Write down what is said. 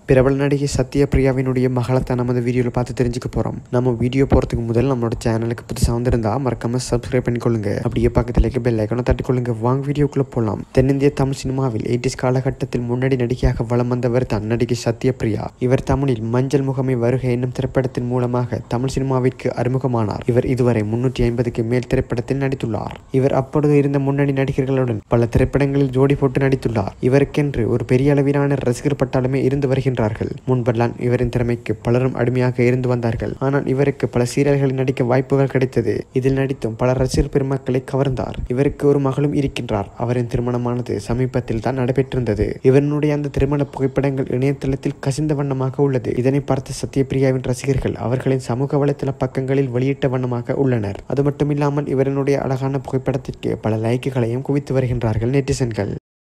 பிரபல நடிகை சத்யபிரியாவினுடைய மகளத்தை நமது வீடியோவில் பார்த்து தெரிஞ்சுக்க போகிறோம் நம்ம வீடியோ போகிறதுக்கு முதல் நம்மளோட சேனலுக்கு புதுசாக வந்திருந்தா மறக்காம சப்ஸ்கிரைப் பண்ணிக்கொள்ளுங்க அப்படியே பக்கத்தில் இருக்க பெல் ஐக்கனை தட்டிக்கொள்ளுங்க வாங்க வீடியோக்குள்ளே போகலாம் தென்னிந்திய தமிழ் சினிமாவில் எயிட்டிஸ் காலகட்டத்தில் முன்னணி நடிகையாக வலம் வந்தவர் தான் நடிகை சத்யபிரியா இவர் தமிழில் மஞ்சள் முகமை வருகை என்னும் திரைப்படத்தின் மூலமாக தமிழ் சினிமாவிற்கு அறிமுகமானார் இவர் இதுவரை முன்னூற்றி ஐம்பதுக்கு மேல் திரைப்படத்தில் நடித்துள்ளார் இவர் அப்பொழுது இருந்த முன்னணி நடிகர்களுடன் பல திரைப்படங்களில் ஜோடி போட்டு நடித்துள்ளார் இவருக்கென்று ஒரு பெரிய அளவிலான ரசிகர் பட்டாளமே இருந்து வருகின்றார்கள் முன்பெல்லாம் இவரின் திறமைக்கு பலரும் அடிமையாக இருந்து வந்தார்கள் ஆனால் இவருக்கு பல சீரியல்களில் நடிக்க வாய்ப்புகள் கிடைத்தது இதில் நடித்தும் பல ரசிகர் பெருமக்களை கவர்ந்தார் இவருக்கு ஒரு மகளும் இருக்கின்றார் அவரின் திருமணமானது சமீபத்தில் தான் நடைபெற்றிருந்தது இவனுடைய அந்த திருமண புகைப்படங்கள் இணையதளத்தில் கசிந்த வண்ணமாக உள்ளது இதனை பார்த்த சத்யபிரியாவின் ரசிகர்கள் அவர்களின் சமூக வலைத்தள பக்கங்களில் வெளியிட்ட வண்ணமாக உள்ளனர் அது மட்டுமில்லாமல் இவரினுடைய அழகான புகைப்படத்திற்கு பல லைக்குகளையும் குவித்து வருகின்றார்கள் நெட்டிசன்கள்